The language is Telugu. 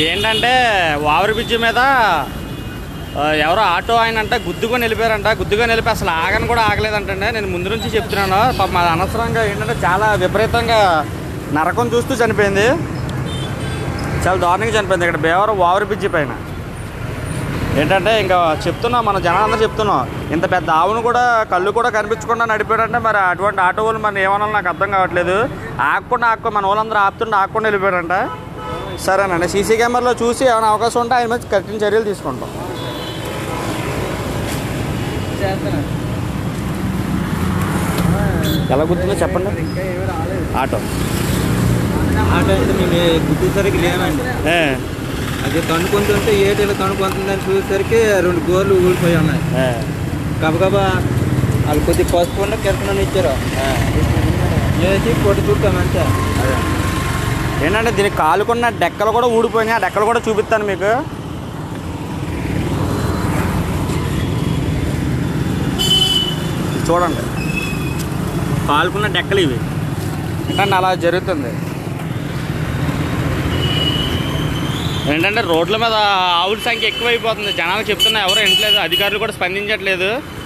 ఏంటంటే ఓవర్ బ్రిడ్జ్ మీద ఆ, ఎవరో ఆటో ఆయన అంటే గుద్దుకొని వెళ్ళిపోయారంట గుద్దుకొని వెళ్ళిపోయి అసలు ఆగని కూడా ఆగలేదంటండి నేను ముందు నుంచి చెప్తున్నాను పాప మాది అనవసరంగా ఏంటంటే చాలా విపరీతంగా నరకం చూస్తూ చనిపోయింది చాలా దారుణంగా చనిపోయింది ఇక్కడ బేవరం ఓవర్ బ్రిడ్జ్ పైన ఏంటంటే ఇంకా చెప్తున్నాం మన జనాలందరూ చెప్తున్నాం ఇంత పెద్ద ఆవును కూడా కళ్ళు కూడా కనిపించకుండా నడిపాడంటే మరి అటువంటి ఆటో వాళ్ళు మరి ఏమన్నా నాకు అర్థం కావట్లేదు ఆగకుండా ఆక్కో మన వాళ్ళందరూ ఆపుతుంటే ఆగకుండా వెళ్ళిపోయాడంట సరేనండి సీసీ కెమెరాలో చూసి ఏమైనా అవకాశం ఉంటే ఆయన మీద కఠిన చర్యలు తీసుకుంటాం ఎలా గుర్తుందో చెప్పండి ఇంకా ఏమీ రాలేదు ఆటో ఆటో అయితే మేము గుర్తిసరికి లేమండి ఏ, అది తణుకుంటుంటే ఏటి ఇలా తణుకుంటుందని చూసేసరికి రెండు గోర్లు ఊడిపోయి ఉన్నాయి ఏ, గబగబా వాళ్ళు కొద్ది పసుపు ఉన్న కిరకనని ఇచ్చారు వేసి కొట్టి చుట్టామంటే అదే. ఏంటంటే దీనికి కాలుకున్న డెక్కలు కూడా ఊడిపోయినాయి ఆ డెక్కలు కూడా చూపిస్తాను మీకు చూడండి కాలుకున్న డెక్కలు ఇవి ఏంటంటే అలా జరుగుతుంది ఏంటంటే రోడ్ల మీద ఆవుల సంఖ్య ఎక్కువైపోతుంది జనాలు చెప్తున్నా ఎవరు వినట్లేదు అధికారులు కూడా స్పందించట్లేదు